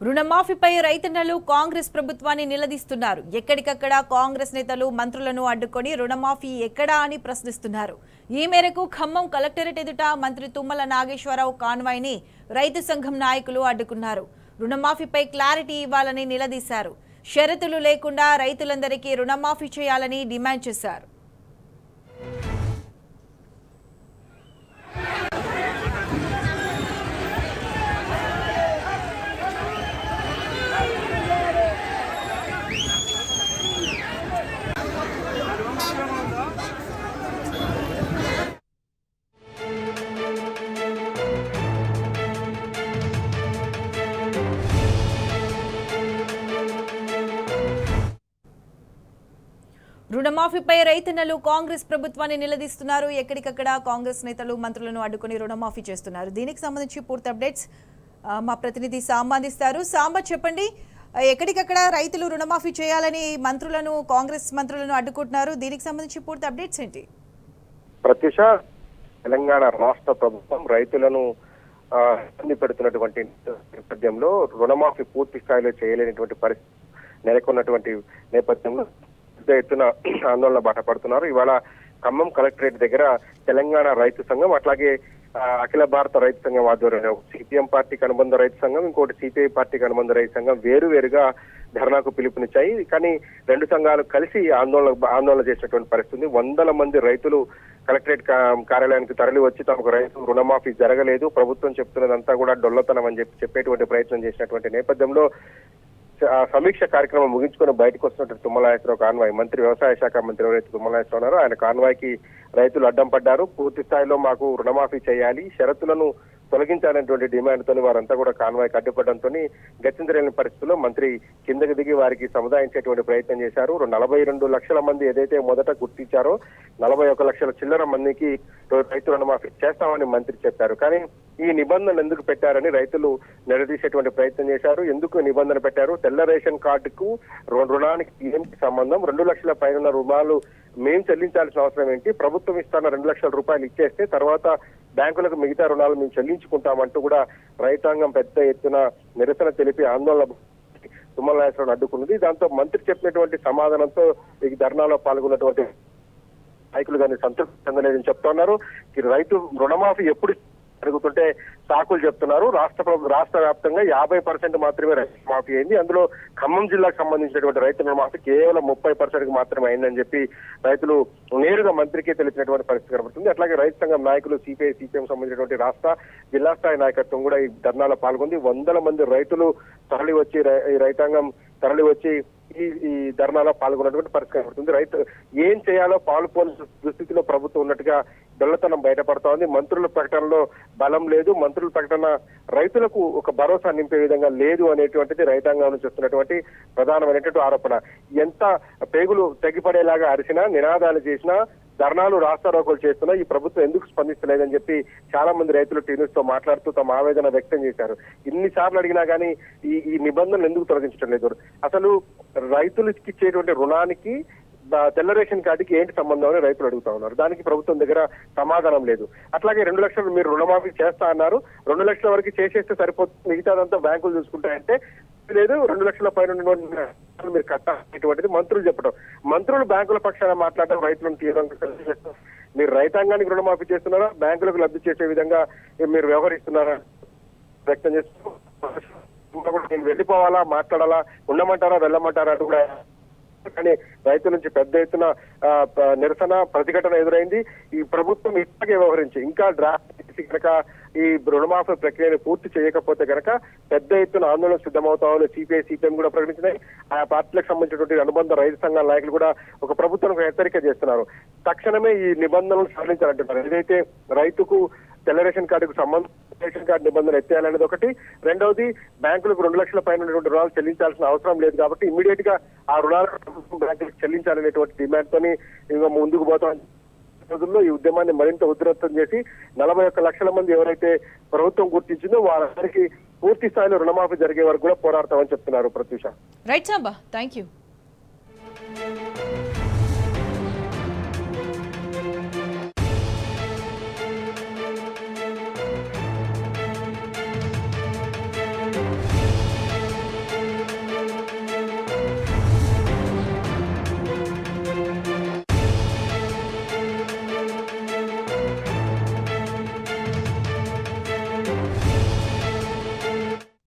రుణమాఫీపై రైతన్నలు కాంగ్రెస్ ప్రభుత్వాన్ని నిలదీస్తున్నారు ఎక్కడికక్కడ కాంగ్రెస్ నేతలు మంత్రులను అడ్డుకొని రుణమాఫీ ఎక్కడా అని ప్రశ్నిస్తున్నారు ఈ మేరకు ఖమ్మం కలెక్టరేట్ ఎదుట మంత్రి తుమ్మల నాగేశ్వరరావు కాన్వాయ్ని రైతు సంఘం నాయకులు అడ్డుకున్నారు రుణమాఫీపై క్లారిటీ ఇవ్వాలని నిలదీశారు షరతులు లేకుండా రైతులందరికీ రుణమాఫీ చేయాలని డిమాండ్ చేశారు రుణమాఫీపై రైతన్నలు కాంగ్రెస్ ప్రభుత్వాన్ని నిలదీస్తున్నారు ఎక్కడికక్కడ కాంగ్రెస్ నేతలు మంత్రులను అడ్డుకుని రుణమాఫీ చేస్తున్నారు దీనికి సంబంధించి పూర్తి అప్డేట్స్ ఆ, మా ప్రతినిధి సాంబ అందిస్తారు సాంబ చెప్పండి ఆ, ఎక్కడికక్కడ రైతులు రుణమాఫీ చేయాలని మంత్రులను కాంగ్రెస్ మంత్రులను అడ్డుకుంటున్నారు దీనికి సంబంధించి పూర్తి అప్డేట్స్ ఏంటి ప్రత్యూష తెలంగాణ రాష్ట్ర ప్రభుత్వం రైతులను ఆ, ఇబ్బంది పెడుతున్నటువంటి నేపథ్యంలో రుణమాఫీ పూర్తి స్థాయిలో చేయలేనటువంటి పరిస్థితి నెలకొన్నటువంటి నేపథ్యంలో పెద్ద ఎత్తున ఆందోళన బాట పడుతున్నారు ఇవాళ ఖమ్మం కలెక్టరేట్ దగ్గర తెలంగాణ రైతు సంఘం అట్లాగే ఆ, అఖిల భారత రైతు సంఘం ఆధ్వర్యంలో సిపిఎం పార్టీకి అనుబంధ రైతు సంఘం ఇంకోటి సిపిఐ పార్టీకి అనుబంధ రైతు సంఘం వేరు వేరుగా ధర్నాకు పిలుపునిచ్చాయి కానీ రెండు సంఘాలు కలిసి ఆందోళన ఆందోళన చేసినటువంటి పరిస్థితి ఉంది వందల మంది రైతులు కలెక్టరేట్ కా- కార్యాలయానికి తరలి వచ్చి తమకు రైతు రుణమాఫీ జరగలేదు ప్రభుత్వం చెప్తున్నదంతా కూడా డొల్లతనం అని చెప్పి చెప్పేటువంటి ప్రయత్నం చేసినటువంటి నేపథ్యంలో ఆ సమీక్ష కార్యక్రమం ముగించుకొని బయటకు వస్తున్నటువంటి తుమ్మలాయేశ్వరరావు కాన్వాయ్ మంత్రి వ్యవసాయ శాఖ మంత్రి ఎవరైతే తుమ్మలాయేశ్వరరావు ఉన్నారో ఆయన కాన్వాయ్ కి రైతులు అడ్డం పడ్డారు పూర్తి స్థాయిలో మాకు రుణమాఫీ చేయాలి షరతులను తొలగించాలనేటువంటి డిమాండ్ తోని వారంతా కూడా కాన్వాయ్ అడ్డుపడడంతో గచ్చించలేని పరిస్థితుల్లో మంత్రి కిందకి దిగి వారికి సముదాయించేటువంటి ప్రయత్నం చేశారు నలభై రెండు లక్షల మంది ఏదైతే మొదట గుర్తించారో నలభై ఒక లక్షల చిల్లర మందికి రైతు రుణమాఫీ చేస్తామని మంత్రి చెప్పారు కానీ ఈ నిబంధనలు ఎందుకు పెట్టారని రైతులు నిలదీసేటువంటి ప్రయత్నం చేశారు ఎందుకు నిబంధన పెట్టారు తెల్ల రేషన్ కార్డుకు రు- రుణానికి ఏంటి సంబంధం రెండు లక్షల పైన రుణాలు మేము చెల్లించాల్సిన అవసరం ఏంటి ప్రభుత్వం ఇస్తున్న రెండు లక్షల రూపాయలు ఇచ్చేస్తే తర్వాత బ్యాంకులకు మిగతా రుణాలు మేము చెల్లించుకుంటామంటూ కూడా రైతాంగం పెద్ద ఎత్తున నిరసన తెలిపి ఆందోళన తుమ్మల నాగేశ్వరరావు అడ్డుకున్నది దాంతో మంత్రి చెప్పినటువంటి సమాధానంతో ఈ ధర్నాలో పాల్గొన్నటువంటి నాయకులు కానీ సంతృప్తి చెందలేదని చెప్తున్నారు ఈ రైతు రుణమాఫీ ఎప్పుడు జరుగుతుంటే సాకులు చెప్తున్నారు రాష్ట్ర ప్రభు- రాష్ట్ర వ్యాప్తంగా యాభై పర్సెంట్ మాత్రమే రైతు మాఫీ అయింది అందులో ఖమ్మం జిల్లాకు సంబంధించినటువంటి రైతు రుణమాఫీ కేవలం ముప్పై పర్సెంట్ కి మాత్రమే అయిందని చెప్పి రైతులు నేరుగా మంత్రికి తెలిసినటువంటి పరిస్థితి కనబడుతుంది అట్లాగే రైతు సంఘం నాయకులు సిపిఐ సిపిఎం సంబంధించినటువంటి రాష్ట్ర జిల్లా స్థాయి నాయకత్వం కూడా ఈ ధర్నాలో పాల్గొంది వందల మంది రైతులు తరలి వచ్చి రై- ఈ రైతాంగం తరలి వచ్చి ఈ ఈ ధర్నాలో పాల్గొన్నటువంటి పరిస్థితి కనబడుతుంది రైతు ఏం చేయాలో పాల్పోని దుస్థితిలో ప్రభుత్వం ఉన్నట్టుగా దొల్లతనం బయటపడుతోంది మంత్రుల ప్రకటనలో బలం లేదు మంత్రుల ప్రకటన రైతులకు ఒక భరోసా నింపే విధంగా లేదు అనేటువంటిది రైతాంగం నుంచి వస్తున్నటువంటి ప్రధానమైనటువంటి ఆరోపణ ఎంత పేగులు తెగిపడేలాగా అరిసినా నినాదాలు చేసినా ధర్నాలు రాస్తారోకోలు చేస్తున్నా ఈ ప్రభుత్వం ఎందుకు స్పందిస్తలేదని చెప్పి చాలా మంది రైతులు టీవీస్ తో మాట్లాడుతూ తమ ఆవేదన వ్యక్తం చేశారు ఇన్నిసార్లు అడిగినా కానీ ఈ ఈ నిబంధనలు ఎందుకు తొలగించడం లేదు అసలు రైతులకి ఇచ్చేటువంటి రుణానికి బ- తెల్ల రేషన్ కార్డుకి ఏంటి సంబంధం అని రైతులు అడుగుతా ఉన్నారు దానికి ప్రభుత్వం దగ్గర సమాధానం లేదు అట్లాగే రెండు లక్షలు మీరు రుణమాఫీ చేస్తా అన్నారు రెండు లక్షల వరకు చేసేస్తే సరిపోతుంది మిగతాదంతా బ్యాంకులు చూసుకుంటాయంటే లేదు రెండు లక్షల పైన ఉన్నటువంటి మీరు కట్టాలనేటువంటిది మంత్రులు చెప్పడం మంత్రులు బ్యాంకుల పక్షాన మాట్లాడడం రైతులను తీవ్రంగా కలిసి చేస్తారు. మీరు రైతాంగానికి రుణమాఫీ చేస్తున్నారా బ్యాంకులకు లబ్ధి చేసే విధంగా మీరు వ్యవహరిస్తున్నారా వ్యక్తం చేస్తూ ఇంకా కూడా నేను వెళ్ళిపోవాలా మాట్లాడాలా ఉండమంటారా వెళ్ళమంటారా అంటూ కూడా కానీ రైతుల నుంచి పెద్ద ఎత్తున ఆ, ప- నిరసన ప్రతిఘటన ఎదురైంది ఈ ప్రభుత్వం ఇట్లాగే వ్యవహరించి ఇంకా డ్రాఫ్ట్ చేసి కనుక ఈ రుణమాఫీ ప్రక్రియను పూర్తి చేయకపోతే కనుక పెద్ద ఎత్తున ఆందోళన సిద్ధమవుతామని సిపిఐ సిపిఎం కూడా ప్రకటించినాయి ఆయా పార్టీలకు సంబంధించినటువంటి అనుబంధ రైతు సంఘాల నాయకులు కూడా ఒక ప్రభుత్వానికి హెచ్చరిక చేస్తున్నారు తక్షణమే ఈ నిబంధనలు సడలించాలంటున్నారు ఏదైతే రైతుకు తెల్ల రేషన్ కార్డుకు సంబంధం రేషన్ కార్డు నిబంధన ఎత్తేయాలనేది ఒకటి రెండవది బ్యాంకులకు రెండు లక్షల పైన ఉన్నటువంటి రుణాలు చెల్లించాల్సిన అవసరం లేదు కాబట్టి ఇమీడియట్ గా ఆ రుణాలు ప్రభుత్వం బ్యాంకులకు చెల్లించాలనేటువంటి డిమాండ్ తోని ఇంకా ముందుకు పోతాం రోజుల్లో ఈ ఉద్యమాన్ని మరింత ఉధృతం చేసి నలభై ఒక్క లక్షల మంది ఎవరైతే ప్రభుత్వం గుర్తించిందో వారందరికీ పూర్తి స్థాయిలో రుణమాఫీ జరిగే వరకు కూడా పోరాడతామని చెప్తున్నారు Pratyusha right Samba thank you